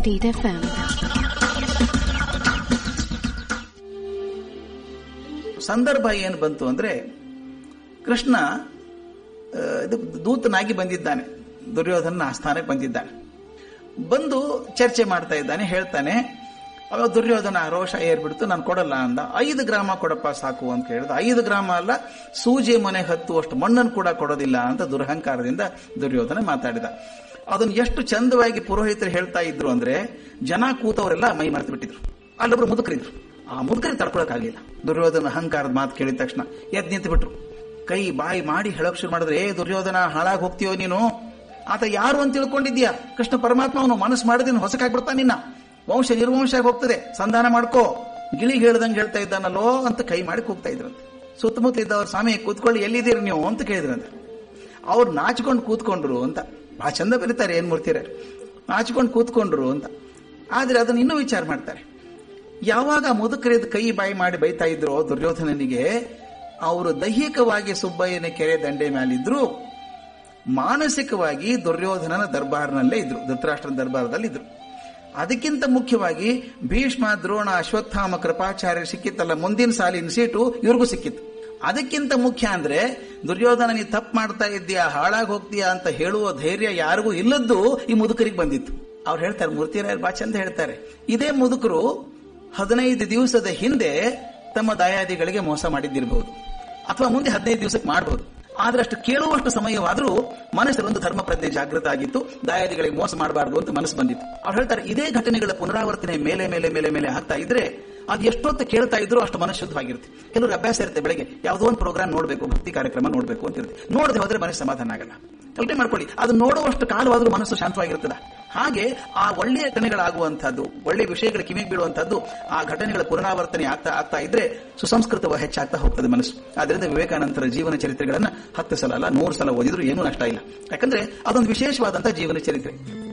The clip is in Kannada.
90.8 FM. ಸಂದರ್ಭ ಏನು ಬಂತು ಅಂದ್ರೆ ಕೃಷ್ಣ ಆ, ಇದು ದೂತನಾಗಿ ಬಂದಿದ್ದಾನೆ ದುರ್ಯೋಧನ ಆಸ್ಥಾನಕ್ಕೆ ಬಂದಿದ್ದಾನೆ ಬಂದು ಚರ್ಚೆ ಮಾಡ್ತಾ ಇದ್ದಾನೆ ಹೇಳ್ತಾನೆ ಅವಾಗ ದುರ್ಯೋಧನ ರೋಷ ಏರ್ಬಿಡ್ತು ನಾನು ಕೊಡಲ್ಲ ಅಂದ ಐದು ಗ್ರಾಮ ಕೊಡಪ್ಪ ಸಾಕು ಅಂತ ಹೇಳಿದ ಐದು ಗ್ರಾಮ ಅಲ್ಲ ಸೂಜಿ ಮನೆ ಹತ್ತುವಷ್ಟು ಮಣ್ಣನ್ನು ಕೂಡ ಕೊಡೋದಿಲ್ಲ ಅಂತ ದುರಹಂಕಾರದಿಂದ ದುರ್ಯೋಧನ ಮಾತಾಡಿದ ಅದನ್ನು ಎಷ್ಟು ಚಂದವಾಗಿ ಪುರೋಹಿತರು ಹೇಳ್ತಾ ಇದ್ರು ಅಂದ್ರೆ ಜನ ಕೂತವರೆಲ್ಲ ಮೈ ಮರೆತು ಬಿಟ್ಟಿದ್ರು ಅಲ್ಲೊಬ್ರು ಮುದುಕರಿದ್ರು ಆ ಮುದುಕರಿಗೆ ತಡ್ಕೊಳಕ್ಕಾಗಲಿಲ್ಲ ದುರ್ಯೋಧನ ಅಹಂಕಾರದ ಮಾತು ಕೇಳಿದ ತಕ್ಷಣ ಎದ್ದು ನಿಂತು ಬಿಟ್ರು ಕೈ ಬಾಯಿ ಮಾಡಿ ಹೇಳಕ್ ಶುರು ಮಾಡಿದ್ರೆ ಏ ದುರ್ಯೋಧನ ಹಾಳಾಗಿ ಹೋಗ್ತೀಯೋ ನೀನು ಆತ ಯಾರು ಅಂತ ತಿಳ್ಕೊಂಡಿದ್ಯಾ ಕೃಷ್ಣ ಪರಮಾತ್ಮ ಅವನು ಮನಸ್ಸು ಮಾಡಿದ್ರೆ ಹೊಸಕಾಗ್ಬಿಡ್ತಾ ನಿನ್ನ ವಂಶ ನಿರ್ವಂಶ ಆಗಿ ಹೋಗ್ತದೆ ಸಂಧಾನ ಮಾಡ್ಕೋ ಗಿಳಿಗೆ ಹೇಳ್ದಂಗೆ ಹೇಳ್ತಾ ಇದ್ದಾನಲ್ಲೋ ಅಂತ ಕೈ ಮಾಡಿ ಕೂಗ್ತಾ ಇದ್ರಂತೆ ಸುತ್ತಮುತ್ತ ಇದ್ದವ್ರ ಸ್ವಾಮಿ ಕೂತ್ಕೊಳ್ಳಿ ಎಲ್ಲಿದ್ದೀರಿ ನೀವು ಅಂತ ಕೇಳಿದ್ರಂತೆ ಅವ್ರು ನಾಚಿಕೊಂಡು ಕೂತ್ಕೊಂಡ್ರು ಅಂತ ಬಹಳ ಚಂದ ಬರೀತಾರೆ ಏನ್ ಮೂರ್ತಿರ ನಾಚಿಕೊಂಡು ಕೂತ್ಕೊಂಡ್ರು ಅಂತ ಆದ್ರೆ ಅದನ್ನ ಇನ್ನೂ ವಿಚಾರ ಮಾಡ್ತಾರೆ ಯಾವಾಗ ಮುದುಕರಿದ ಕೈ ಬಾಯಿ ಮಾಡಿ ಬೈತಾ ಇದ್ರು ದುರ್ಯೋಧನನಿಗೆ ಅವರು ದೈಹಿಕವಾಗಿ ಸುಬ್ಬಯ್ಯನ ಕೆರೆ ದಂಡೆ ಮೇಲಿದ್ರು ಮಾನಸಿಕವಾಗಿ ದುರ್ಯೋಧನನ ದರ್ಬಾರ್ನಲ್ಲೇ ಇದ್ರು ಧೃತರಾಷ್ಟ್ರನ ದರ್ಬಾರದಲ್ಲಿ ಇದ್ರು ಅದಕ್ಕಿಂತ ಮುಖ್ಯವಾಗಿ ಭೀಷ್ಮ ದ್ರೋಣ ಅಶ್ವತ್ಥಾಮ ಕೃಪಾಚಾರ್ಯ ಸಿಕ್ಕಿತ್ತಲ್ಲ ಮುಂದಿನ ಸಾಲಿನ ಸೀಟು ಇವ್ರಿಗೂ ಸಿಕ್ಕಿತ್ತು ಅದಕ್ಕಿಂತ ಮುಖ್ಯ ಅಂದ್ರೆ ದುರ್ಯೋಧನ ನೀ ತಪ್ಪು ಮಾಡ್ತಾ ಇದ್ದೀಯಾ ಹಾಳಾಗಿ ಹೋಗ್ತೀಯಾ ಅಂತ ಹೇಳುವ ಧೈರ್ಯ ಯಾರಿಗೂ ಇಲ್ಲದ್ದು ಈ ಮುದುಕರಿಗೆ ಬಂದಿತ್ತು ಅವ್ರು ಹೇಳ್ತಾರೆ ಮೂರ್ತಿರಾಯರು ಬಾ ಚಂದ ಹೇಳ್ತಾರೆ ಇದೇ ಮುದುಕರು ಹದಿನೈದು ದಿವಸದ ಹಿಂದೆ ತಮ್ಮ ದಯಾದಿಗಳಿಗೆ ಮೋಸ ಮಾಡಿದ್ದಿರಬಹುದು ಅಥವಾ ಮುಂದೆ ಹದಿನೈದು ದಿವಸಕ್ಕೆ ಮಾಡಬಹುದು ಆದ್ರೆ ಅಷ್ಟು ಕೇಳುವಷ್ಟು ಸಮಯವಾದರೂ ಮನಸ್ಸಲ್ಲೊಂದು ಧರ್ಮ ಪ್ರಜ್ಞೆ ಜಾಗೃತ ಆಗಿತ್ತು ದಯಾದಿಗಳಿಗೆ ಮೋಸ ಮಾಡಬಾರದು ಅಂತ ಮನಸ್ಸು ಬಂದಿತ್ತು ಅವ್ರು ಹೇಳ್ತಾರೆ ಇದೇ ಘಟನೆಗಳ ಪುನರಾವರ್ತನೆ ಮೇಲೆ ಮೇಲೆ ಮೇಲೆ ಮೇಲೆ ಆಗ್ತಾ ಇದ್ರೆ ಅದು ಎಷ್ಟೊತ್ತು ಕೇಳ್ತಾ ಇದ್ರು ಅಷ್ಟು ಮನಸ್ಸು ಶುದ್ಧವಾಗಿರುತ್ತೆ ಕೆಲವರು ಅಭ್ಯಾಸ ಇರುತ್ತೆ ಬೆಳಗ್ಗೆ ಯಾವುದೋ ಒಂದು ಪ್ರೋಗ್ರಾಮ್ ನೋಡಬೇಕು ಭಕ್ತಿ ಕಾರ್ಯಕ್ರಮ ನೋಡಬೇಕು ಅಂತ ಇರುತ್ತೆ ನೋಡದೆ ಹೋದ್ರೆ ಮನಸ್ಸು ಸಮಾಧಾನ ಆಗಲ್ಲ ಕಲ್ಪನೆ ಮಾಡ್ಕೊಳ್ಳಿ ಅದು ನೋಡುವಷ್ಟು ಕಾಲವಾದ್ರೂ ಮನಸ್ಸು ಶಾಂತವಾಗಿರುತ್ತದೆ ಹಾಗೆ ಆ ಒಳ್ಳೆಯ ಘಟನೆಗಳಾಗುವಂತಹದ್ದು ಒಳ್ಳೆಯ ವಿಷಯಗಳ ಕಿವಿಗೆ ಬೀಳುವಂತಹದ್ದು ಆ ಘಟನೆಗಳ ಪುನರಾವರ್ತನೆ ಆಗ್ತಾ ಆಗ್ತಾ ಇದ್ರೆ ಸುಸಂಸ್ಕೃತವ ಹೆಚ್ಚಾಗ್ತಾ ಹೋಗ್ತದೆ ಮನಸ್ಸು ಆದ್ರಿಂದ ವಿವೇಕಾನಂದರ ಜೀವನ ಚರಿತ್ರೆಗಳನ್ನ ಹತ್ತು ಸಲ ಅಲ್ಲ ನೂರು ಸಲ ಓದಿದ್ರು ಏನೂ ನಷ್ಟ ಇಲ್ಲ ಯಾಕಂದ್ರೆ ಅದೊಂದು ವಿಶೇಷವಾದಂತಹ ಜೀವನ ಚರಿತ್ರೆ